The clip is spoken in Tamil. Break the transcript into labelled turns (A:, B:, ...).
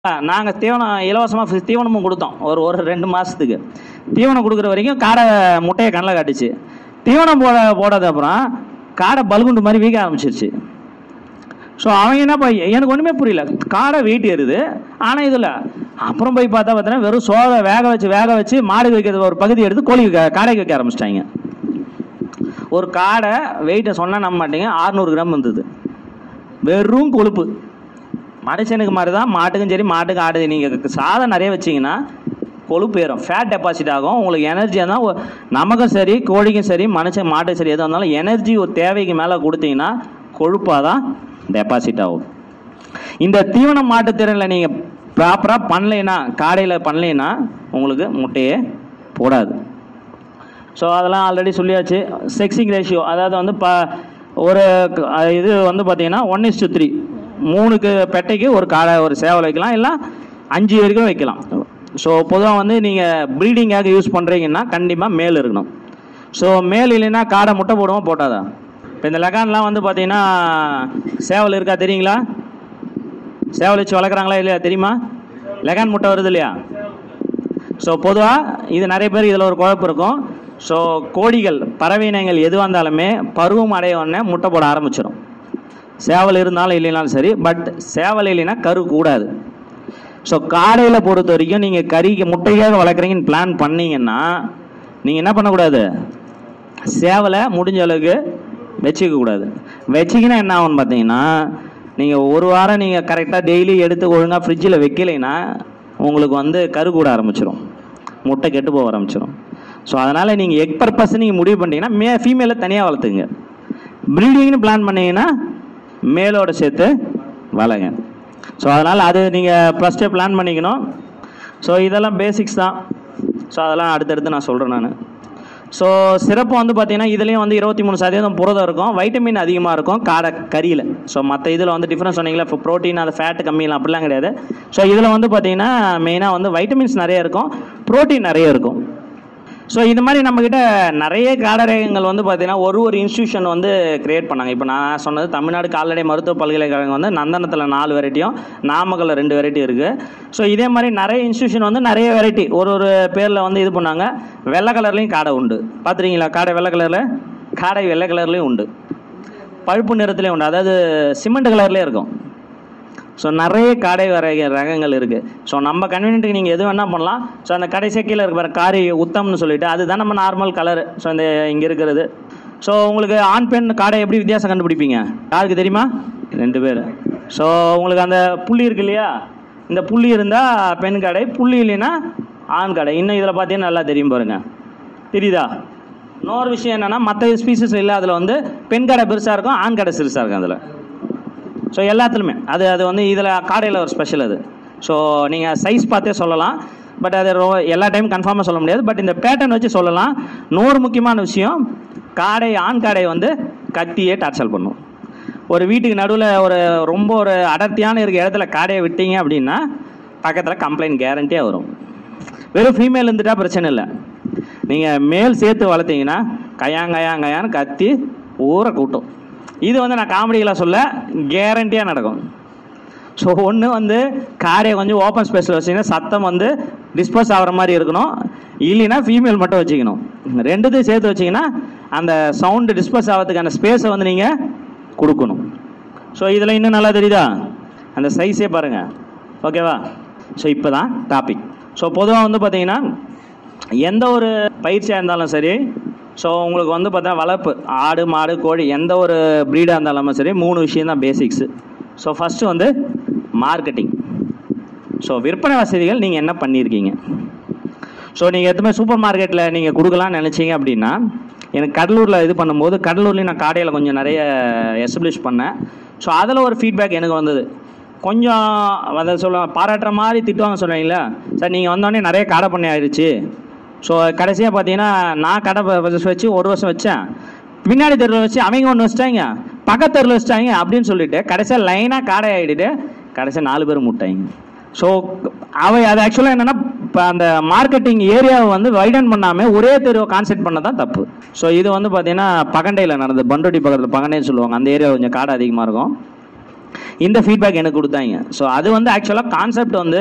A: நாங்கள் தீவனம் இலவசமாக தீவனமும் கொடுத்தோம் ஒரு ஒரு ரெண்டு மாதத்துக்கு தீவனம் கொடுக்குற வரைக்கும் காடை முட்டையை கண்ணில் காட்டுச்சு தீவனம் போட போடாத அப்புறம் காடை பல்குண்டு மாதிரி வீக்க ஆரம்பிச்சிருச்சு ஸோ அவங்க என்ன போய் எனக்கு ஒன்றுமே புரியல காடை வெயிட் ஏறுது ஆனால் இதில் அப்புறம் போய் பார்த்தா பார்த்தீங்கன்னா வெறும் சோதை வேக வச்சு வேக வச்சு மாடு வைக்கிறது ஒரு பகுதி எடுத்து கோழி வைக்க காடைக்கு வைக்க ஆரம்பிச்சிட்டாங்க ஒரு காடை வெயிட்டை சொன்னால் நம்ப மாட்டீங்க 600 கிராம் இருந்தது வெறும் கொழுப்பு மனுஷனுக்கு மாதிரி தான் மாட்டுக்கும் சரி மாட்டுக்கு ஆடு நீங்கள் சாதம் நிறைய வச்சிங்கன்னா கொழுப்பு ஏறும் ஃபேட் டெபாசிட் ஆகும் உங்களுக்கு எனர்ஜியாக தான் ஒ- நமக்கும் சரி கோழிக்கும் சரி மனுஷன் மாட்டுக்கும் சரி எதுவாக இருந்தாலும் எனர்ஜி ஒரு தேவைக்கு மேலே கொடுத்தீங்கன்னா கொழுப்பாக தான் டெபாசிட் ஆகும் இந்த தீவன மாட்டுத்திறனில் நீங்கள் ப்ராப்பராக பண்ணலைன்னா காடையில் பண்ணலைன்னா உங்களுக்கு முட்டையே போடாது ஸோ அதெல்லாம் ஆல்ரெடி சொல்லியாச்சு செக்ஸிங் ரேஷியோ அதாவது வந்து ப ஒரு க- அஹ் இது வந்து பார்த்தீங்கன்னா ஒன் இஸ் த்ரீ மூணுக்கு பெட்டைக்கு ஒரு காடை ஒரு சேவல் வைக்கலாம் இல்லை அஞ்சு வரைக்கும் வைக்கலாம் ஸோ பொதுவாக வந்து நீங்கள் ப்ரீடிங்காக யூஸ் பண்ணுறீங்கன்னா கண்டிப்பாக மேல் இருக்கணும் ஸோ மேல் இல்லைன்னா காடை முட்டை போடுவோம் போட்டாதா இப்போ இந்த லெகான்லாம் வந்து பார்த்தீங்கன்னா சேவல் இருக்கா தெரியுங்களா சேவல் வச்சு வளர்க்குறாங்களா இல்லையா தெரியுமா லெகான் முட்டை வருது இல்லையா ஸோ பொதுவாக இது நிறைய பேர் இதில் ஒரு குழப்பம் இருக்கும் ஸோ கோழிகள் பறவை இனங்கள் எதுவாக இருந்தாலுமே பருவம் அடைய உடனே முட்டை போட ஆரம்பிச்சிடும் சேவல் இருந்தாலும் இல்லைனாலும் சரி பட் சேவல் இல்லைன்னா கரு கூடாது ஸோ காடையில் பொறுத்த வரைக்கும் நீங்கள் கறிக்கு முட்டைக்காக வளர்க்குறீங்கன்னு பிளான் பண்ணீங்கன்னா நீங்கள் என்ன பண்ணக்கூடாது சேவலை முடிஞ்ச அளவுக்கு வச்சுக்க கூடாது வச்சிங்கன்னா என்ன ஆகும்னு பார்த்தீங்கன்னா நீங்கள் ஒரு வாரம் நீங்கள் கரெக்டாக டெய்லி எடுத்து ஒழுங்காக ஃப்ரிட்ஜில் வைக்கலைன்னா உங்களுக்கு வந்து கரு கூட ஆரம்பிச்சிடும் முட்டை கெட்டு போக ஆரம்பிச்சிடும் ஸோ அதனால் நீங்கள் எக் பர்பஸ் நீங்கள் முடிவு பண்ணிட்டீங்கன்னா மே ஃபீமேலை தனியாக வளர்த்துங்க ப்ரீடிங்னு பிளான் பண்ணீங்கன்னா மேலோட சேர்த்து வளங்க ஸோ அதனால் அது நீங்கள் ஃபஸ்ட்டே பிளான் பண்ணிக்கணும் ஸோ இதெல்லாம் பேசிக்ஸ் தான் ஸோ அதெல்லாம் அடுத்தடுத்து நான் சொல்கிறேன் நான் ஸோ சிறப்பு வந்து பார்த்தீங்கன்னா இதுலேயும் வந்து இருபத்தி மூணு சதவீதம் புரதம் இருக்கும் வைட்டமின் அதிகமாக இருக்கும் காடை கறியில் ஸோ மற்ற இதில் வந்து டிஃப்ரென்ஸ் சொன்னீங்களா இப்போ ப்ரோட்டீன் அது ஃபேட் கம்மியெல்லாம் அப்படிலாம் கிடையாது ஸோ இதில் வந்து பார்த்தீங்கன்னா மெயினாக வந்து வைட்டமின்ஸ் நிறைய இருக்கும் ப்ரோட்டீன் நிறைய இருக்கும் ஸோ இது மாதிரி நம்மக்கிட்ட நிறைய காடரேகங்கள் வந்து பார்த்தீங்கன்னா ஒரு ஒரு இன்ஸ்டியூஷன் வந்து கிரியேட் பண்ணாங்க இப்போ நான் சொன்னது தமிழ்நாடு கால்நடை மருத்துவ பல்கலைக்கழகம் வந்து நந்தனத்தில் நாலு வெரைட்டியும் நாமக்கல்ல ரெண்டு வெரைட்டி இருக்குது ஸோ இதே மாதிரி நிறைய இன்ஸ்டியூஷன் வந்து நிறைய வெரைட்டி ஒரு ஒரு பேரில் வந்து இது பண்ணாங்க வெள்ளை கலர்லேயும் காடை உண்டு பார்த்துருக்கீங்களா காடை வெள்ளை கலரில் காடை வெள்ளை கலர்லேயும் உண்டு பழுப்பு நிறத்துலேயும் உண்டு அதாவது சிமெண்ட் கலர்லேயே இருக்கும் ஸோ நிறைய காடை வரை ரகங்கள் இருக்குது ஸோ நம்ம கன்வீனியன்ட்டுக்கு நீங்கள் எது வேணால் பண்ணலாம் ஸோ அந்த கடைசி கீழே இருக்க பாரு காரி உத்தம்னு சொல்லிட்டு அதுதான் நம்ம நார்மல் கலர் ஸோ இந்த இங்கே இருக்கிறது ஸோ உங்களுக்கு ஆண் பெண் காடை எப்படி வித்தியாசம் கண்டுபிடிப்பீங்க யாருக்கு தெரியுமா ரெண்டு பேர் ஸோ உங்களுக்கு அந்த புள்ளி இருக்கு இல்லையா இந்த புள்ளி இருந்தால் பெண் கடை புள்ளி இல்லைன்னா ஆண் கடை இன்னும் இதில் பார்த்தீங்கன்னா நல்லா தெரியும் பாருங்க தெரியுதா இன்னொரு விஷயம் என்னென்னா மற்ற ஸ்பீசிஸ் இல்லை அதில் வந்து பெண் கடை பெருசாக இருக்கும் ஆண் கடை சிறுசாக இருக்கும் அதில் ஸோ எல்லாத்துலையுமே அது அது வந்து இதில் காடையில் ஒரு ஸ்பெஷல் அது ஸோ நீங்கள் சைஸ் பார்த்தே சொல்லலாம் பட் அது ரொம்ப எல்லா டைம் கன்ஃபார்மாக சொல்ல முடியாது பட் இந்த பேட்டர்ன் வச்சு சொல்லலாம் நூறு முக்கியமான விஷயம் காடை ஆண் காடை வந்து கத்தியே டார்ச்சல் பண்ணும் ஒரு வீட்டுக்கு நடுவில் ஒரு ரொம்ப ஒரு அடர்த்தியான இருக்க இடத்துல காடையை விட்டீங்க அப்படின்னா பக்கத்தில் கம்ப்ளைண்ட் கேரண்டியாக வரும் வெறும் ஃபீமேல் இருந்துட்டா பிரச்சனை இல்லை நீங்கள் மேல் சேர்த்து வளர்த்தீங்கன்னா கயாங்கயாங்கயான்னு கத்தி ஊரை கூட்டும் இது வந்து நான் காமெடிகளாக சொல்ல கேரண்டியாக நடக்கும் ஸோ ஒன்று வந்து காரையை கொஞ்சம் ஓப்பன் ஸ்பேஸில் வச்சிங்கன்னா சத்தம் வந்து டிஸ்போஸ் ஆகிற மாதிரி இருக்கணும் இல்லைன்னா ஃபீமேல் மட்டும் வச்சுக்கணும் ரெண்டுத்தையும் சேர்த்து வச்சிங்கன்னா அந்த சவுண்டு டிஸ்போஸ் ஆகிறதுக்கான ஸ்பேஸை வந்து நீங்கள் கொடுக்கணும் ஸோ இதில் இன்னும் நல்லா தெரியுதா அந்த சைஸே பாருங்கள் ஓகேவா ஸோ இப்போ தான் டாபிக் ஸோ பொதுவாக வந்து பார்த்தீங்கன்னா எந்த ஒரு பயிற்சியாக இருந்தாலும் சரி ஸோ உங்களுக்கு வந்து பார்த்தா வளர்ப்பு ஆடு மாடு கோழி எந்த ஒரு ப்ரீடாக இருந்தாலும் சரி மூணு விஷயம் தான் பேசிக்ஸு ஸோ ஃபஸ்ட்டு வந்து மார்க்கெட்டிங் ஸோ விற்பனை வசதிகள் நீங்கள் என்ன பண்ணியிருக்கீங்க ஸோ நீங்கள் எதுவுமே சூப்பர் மார்க்கெட்டில் நீங்கள் கொடுக்கலாம்னு நினச்சிங்க அப்படின்னா எனக்கு கடலூரில் இது பண்ணும்போது கடலூர்லேயும் நான் காடையில் கொஞ்சம் நிறைய எஸ்டப்ளிஷ் பண்ணேன் ஸோ அதில் ஒரு ஃபீட்பேக் எனக்கு வந்தது கொஞ்சம் அதை சொல்ல பாராட்டுற மாதிரி திட்டுவாங்க சொல்லுவீங்களா சார் நீங்கள் வந்தோடனே நிறைய காடை பண்ணி ஆயிடுச்சு ஸோ கடைசியாக பார்த்தீங்கன்னா நான் கடை வ- வச்சு ஒரு வருஷம் வச்சேன் பின்னாடி தெருவில் வச்சு அவங்க ஒன்று வச்சிட்டாங்க பக்கத்து தெருவில் வச்சிட்டாங்க அப்படின்னு சொல்லிட்டு கடைசியாக லைனாக காடை ஆகிடுட்டு கடைசியாக நாலு பேர் முட்டாங்க ஸோ அவை அது ஆக்சுவலாக என்னென்னா இப்போ அந்த மார்க்கெட்டிங் ஏரியாவை வந்து வைடன் பண்ணாமல் ஒரே தெருவை கான்செப்ட் பண்ண தான் தப்பு ஸோ இது வந்து பார்த்தீங்கன்னா பகண்டையில் நடந்தது பண்ருட்டி பக்கத்தில் பகண்டைன்னு சொல்லுவாங்க அந்த ஏரியா கொஞ்சம் காடை அதிகமாக இருக்கும் இந்த ஃபீட்பேக் எனக்கு கொடுத்தாங்க ஸோ அது வந்து ஆக்சுவலாக கான்செப்ட் வந்து